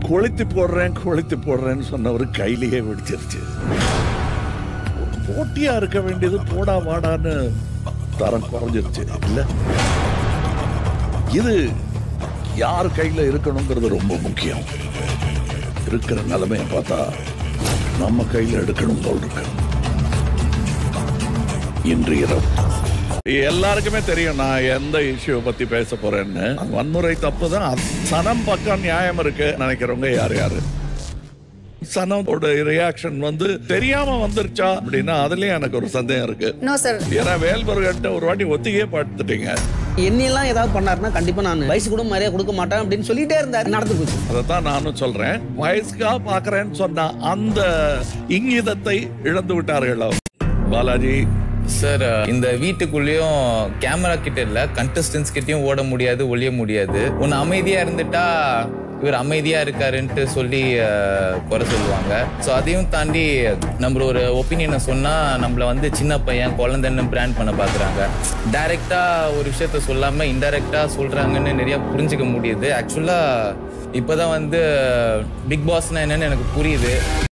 கொளுத்தி போடுறேன் கொளுத்தி போடுறேன்னு சொன்னவர் கையிலேயே வெடிச்சிருச்சு ஒரு போட்டியா இருக்க வேண்டியது போடா வாடான்னு தரம் குறைஞ்சிருச்சு இல்ல இது யார் கையில இருக்கணுங்கிறது ரொம்ப முக்கியம் இருக்கிற நிலைமையை பார்த்தா நம்ம கையில எடுக்கணும் போல் இருக்கு இன்று இரவு எல்லாருக்குமே தெரியும் நான் எந்த இஷ்யூ பத்தி பேச போறேன்னு வன்முறை தப்பு தான் சனம் பக்கம் நியாயம் இருக்கு நினைக்கிறவங்க யார் யாரு சனத்தோட ரியாக்ஷன் வந்து தெரியாம வந்துருச்சா அப்படின்னா அதுலயும் எனக்கு ஒரு சந்தேகம் இருக்கு நோ சார் ஏன்னா வேல்முருகன்ட்ட ஒரு வாட்டி ஒத்திகையே பார்த்துட்டீங்க என்னையெல்லாம் ஏதாவது பண்ணாருன்னா கண்டிப்பா நான் வயசு கூட மரியாதை கொடுக்க மாட்டேன் அப்படின்னு சொல்லிட்டே இருந்தாரு நடந்து போச்சு அதைத்தான் நானும் சொல்றேன் வயசுக்கா பாக்குறேன்னு சொன்ன அந்த இங்கிதத்தை இழந்து விட்டார்கள் பாலாஜி சார் இந்த வீட்டுக்குள்ளேயும் கேமரா கிட்ட இல்ல கண்டஸ்டன்ஸ் கிட்டயும் ஓட முடியாது ஒளிய முடியாது ஒன்னு அமைதியா இருந்துட்டா இவர் அமைதியா இருக்காருன்ட்டு சொல்லி அஹ், குறை சொல்லுவாங்க ஸோ அதையும் தாண்டி நம்ம ஒரு ஒப்பீனியனை சொன்னா நம்மள வந்து சின்ன பையன் குழந்தைன்னு பிராண்ட் பண்ண பாக்குறாங்க டைரக்டா ஒரு விஷயத்த சொல்லாம இன்டைரக்டா சொல்றாங்கன்னு நிறைய புரிஞ்சுக்க முடியுது ஆக்சுவலா இப்பதான் வந்து பிக் பாஸ்னா என்னன்னு எனக்கு புரியுது